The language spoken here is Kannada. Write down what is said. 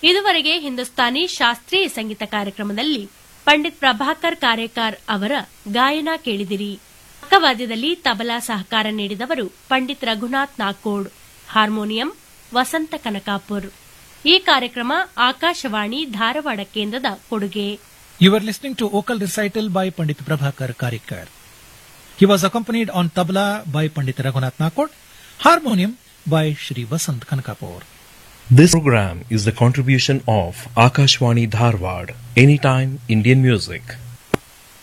ಇದುವರೆಗೆ ಹಿಂದೂಸ್ತಾನಿ ಶಾಸ್ತ್ರೀಯ ಸಂಗೀತ ಕಾರ್ಯಕ್ರಮದಲ್ಲಿ ಪಂಡಿತ್ ಪ್ರಭಾಕರ್ ಕಾರೇಕಾರ್ ಅವರ ಗಾಯನ ಕೇಳಿದಿರಿ ಪಕ್ಕವಾದ್ಯದಲ್ಲಿ ತಬಲಾ ಸಹಕಾರ ನೀಡಿದವರು ಪಂಡಿತ್ ರಘುನಾಥ್ ನಾಕೋಡ್ ಹಾರ್ಮೋನಿಯಂ ವಸಂತ ಕನಕಾಪುರ್ ಈ ಕಾರ್ಯಕ್ರಮ ಆಕಾಶವಾಣಿ ಧಾರವಾಡ ಕೇಂದ್ರದ ಕೊಡುಗೆ You were listening to vocal recital by Pandit Prabhakar Karikar. He was accompanied on tabla by Pandit Raghunath Nakod, harmonium by Shri Vasant Kankapur. This program is the contribution of Akashwani Dharwad, Anytime Indian Music.